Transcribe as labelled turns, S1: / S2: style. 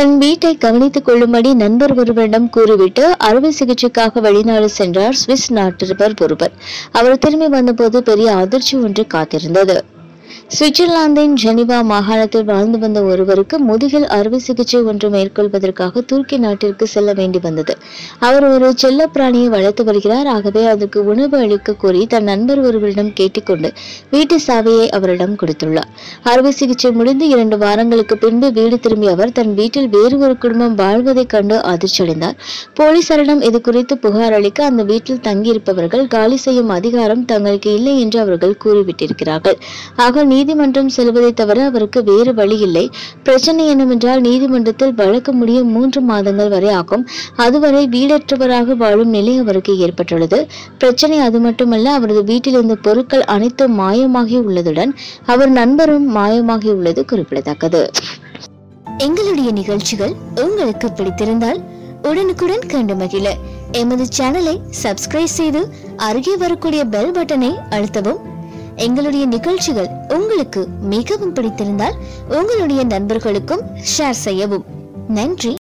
S1: தன் வீட்டை கவனித்துக் கொள்ளும்படி நண்பர் ஒருவரிடம் கூறிவிட்டு அறுவை சிகிச்சைக்காக வெளிநாடு சென்றார் சுவிஸ் நாட்டிருப்பர் ஒருவர் அவர் திரும்பி வந்தபோது பெரிய அதிர்ச்சி ஒன்று காத்திருந்தது சுவிட்சர்லாந்தின் ஜெனிவா மாகாணத்தில் வாழ்ந்து வந்த ஒருவருக்கு முதுகில் அறுவை சிகிச்சை ஒன்று மேற்கொள்வதற்காக துருக்கி நாட்டிற்கு செல்ல வேண்டி வந்தது அவர் ஒரு செல்லப்பிராணியை வளர்த்து வருகிறார் ஆகவே அதற்கு உணவு அளிக்க கோரி தன் நண்பர் ஒருவரிடம் கேட்டுக்கொண்டு வீட்டு சாவியை அவரிடம் கொடுத்துள்ளார் அறுவை சிகிச்சை முடிந்து இரண்டு வாரங்களுக்கு பின்பு வீடு திரும்பிய அவர் தன் வீட்டில் வேறு ஒரு குடும்பம் வாழ்வதைக் கண்டு அதிர்ச்சியடைந்தார் போலீசாரிடம் இது குறித்து புகார் அளிக்க அந்த வீட்டில் தங்கியிருப்பவர்கள் காலி செய்யும் அதிகாரம் தங்களுக்கு இல்லை என்று அவர்கள் கூறிவிட்டிருக்கிறார்கள் ஆக நீதிமன்றம் செல்வதை தவிர அவருக்கு வேறு வழி இல்லை பிரச்சனை என்னவென்றால் நீதிமன்றத்தில் வழக்கு முடிய மூன்று மாதங்கள் வரை ஆகும் அதுவரை வீடற்றவராக வாழும் நிலை அவருக்கு ஏற்பட்டுள்ளது பிரச்சனை அது மட்டுமல்ல அவரது வீட்டில் இருந்த பொருட்கள் அனைத்தும் மாயமாகி உள்ளதுடன் அவர் நண்பரும் மாயமாகி உள்ளது குறிப்பிடத்தக்கது எங்களுடைய நிகழ்ச்சிகள் உங்களுக்கு பிடித்திருந்தால் உடனுக்குடன் கண்டு மகிழ எமது சேனலை சப்ஸ்கிரைப் செய்து அருகே வரக்கூடிய பெல் பட்டனை அழுத்தவும் எங்களுடைய நிகழ்ச்சிகள் உங்களுக்கு மிகவும் பிடித்திருந்தால் உங்களுடைய நண்பர்களுக்கும் ஷேர் செய்யவும் நன்றி